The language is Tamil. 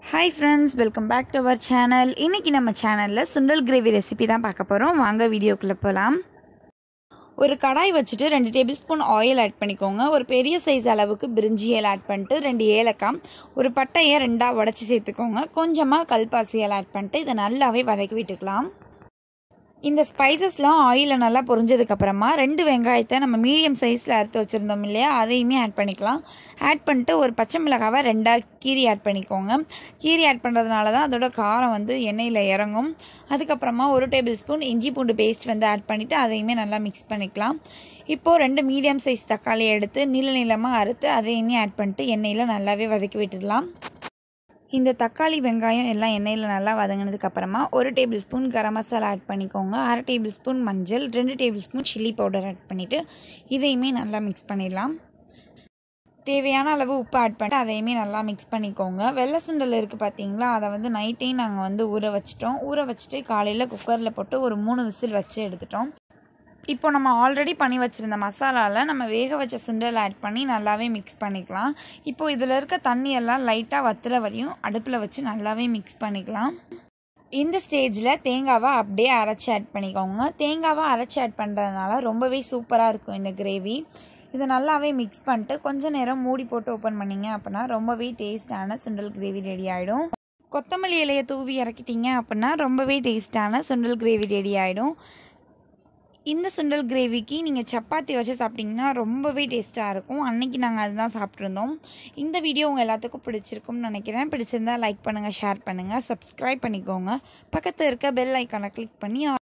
hi friends welcome back to our channel இன்றைக்கி நம்ம சேனலில் சுண்டல் கிரேவி ரெசிபி தான் பார்க்க போகிறோம் வாங்க வீடியோக்குள்ளே போகலாம் ஒரு கடாய் வச்சுட்டு ரெண்டு டேபிள் ஸ்பூன் ஆயில் ஆட் பண்ணிக்கோங்க ஒரு பெரிய சைஸ் அளவுக்கு பிரிஞ்சி இலை ஆட் பண்ணிட்டு ரெண்டு ஏலக்காய் ஒரு பட்டையை ரெண்டாக உடச்சி சேர்த்துக்கோங்க கொஞ்சமாக கல்பாசி இலை ஆட் பண்ணிட்டு இதை நல்லாவே வதக்கி விட்டுக்கலாம் இந்த ஸ்பைசஸ்லாம் ஆயிலில் நல்லா பொரிஞ்சதுக்கப்புறமா ரெண்டு வெங்காயத்தை நம்ம மீடியம் சைஸில் அறுத்து வச்சுருந்தோம் இல்லையா அதையுமே ஆட் பண்ணிக்கலாம் ஆட் பண்ணிட்டு ஒரு பச்சை மிளகாவை ரெண்டாக கீரி ஆட் பண்ணிக்கோங்க கீரி ஆட் பண்ணுறதுனால தான் அதோட காரம் வந்து எண்ணெயில் இறங்கும் அதுக்கப்புறமா ஒரு டேபிள் ஸ்பூன் இஞ்சி பூண்டு பேஸ்ட் வந்து ஆட் பண்ணிவிட்டு அதையுமே நல்லா மிக்ஸ் பண்ணிக்கலாம் இப்போது ரெண்டு மீடியம் சைஸ் தக்காளி எடுத்து நீள நீளமாக அறுத்து அதையுமே ஆட் பண்ணிட்டு எண்ணெயில் நல்லாவே வதக்கி விட்டுடலாம் இந்த தக்காளி வெங்காயம் எல்லாம் எண்ணெயில் நல்லா வதங்கினதுக்கப்புறமா ஒரு tablespoon garam masala add பண்ணிக்கோங்க அரை டேபிள் ஸ்பூன் மஞ்சள் ரெண்டு tablespoon chilli powder add பண்ணிவிட்டு இதையுமே நல்லா மிக்ஸ் பண்ணிடலாம் தேவையான அளவு உப்பு ஆட் பண்ணிட்டு அதையுமே நல்லா மிக்ஸ் பண்ணிக்கோங்க வெள்ளை சுண்டல் இருக்குது பார்த்தீங்களா அதை வந்து நைட்டே நாங்கள் வந்து ஊற வச்சிட்டோம் ஊற வச்சுட்டு காலையில் குக்கரில் போட்டு ஒரு மூணு விசில் வச்சு எடுத்துட்டோம் இப்போ நம்ம ஆல்ரெடி பண்ணி வச்சுருந்த மசாலாவில் நம்ம வேக வச்ச சுண்டல் ஆட் பண்ணி நல்லாவே மிக்ஸ் பண்ணிக்கலாம் இப்போ இதில் இருக்க தண்ணி எல்லாம் லைட்டாக வத்துற வரையும் அடுப்பில் வச்சு நல்லாவே மிக்ஸ் பண்ணிக்கலாம் இந்த ஸ்டேஜில் தேங்காவை அப்படியே அரைச்சி ஆட் பண்ணிக்கோங்க தேங்காவை அரைச்சி ஆட் பண்ணுறதுனால ரொம்பவே சூப்பராக இருக்கும் இந்த கிரேவி இதை நல்லாவே மிக்ஸ் பண்ணிட்டு கொஞ்சம் நேரம் மூடி போட்டு ஓப்பன் பண்ணிங்க அப்படின்னா ரொம்பவே டேஸ்டான சுண்டல் கிரேவி ரெடி ஆகிடும் கொத்தமல்லி இலையை தூவி இறக்கிட்டீங்க அப்படின்னா ரொம்பவே டேஸ்டான சுண்டல் கிரேவி ரெடி ஆகிடும் இந்த சுண்டல் கிரேவிக்கு நீங்கள் சப்பாத்தி வச்சு சாப்பிட்டிங்கன்னா ரொம்பவே டேஸ்ட்டாக இருக்கும் அன்றைக்கி நாங்கள் அதுதான் சாப்பிட்ருந்தோம் இந்த வீடியோ உங்கள் எல்லாத்துக்கும் பிடிச்சிருக்கும்னு நினைக்கிறேன் பிடிச்சிருந்தா லைக் பண்ணுங்கள் ஷேர் பண்ணுங்கள் சப்ஸ்கிரைப் பண்ணிக்கோங்க பக்கத்தில் இருக்க பெல் ஐக்கானை கிளிக் பண்ணி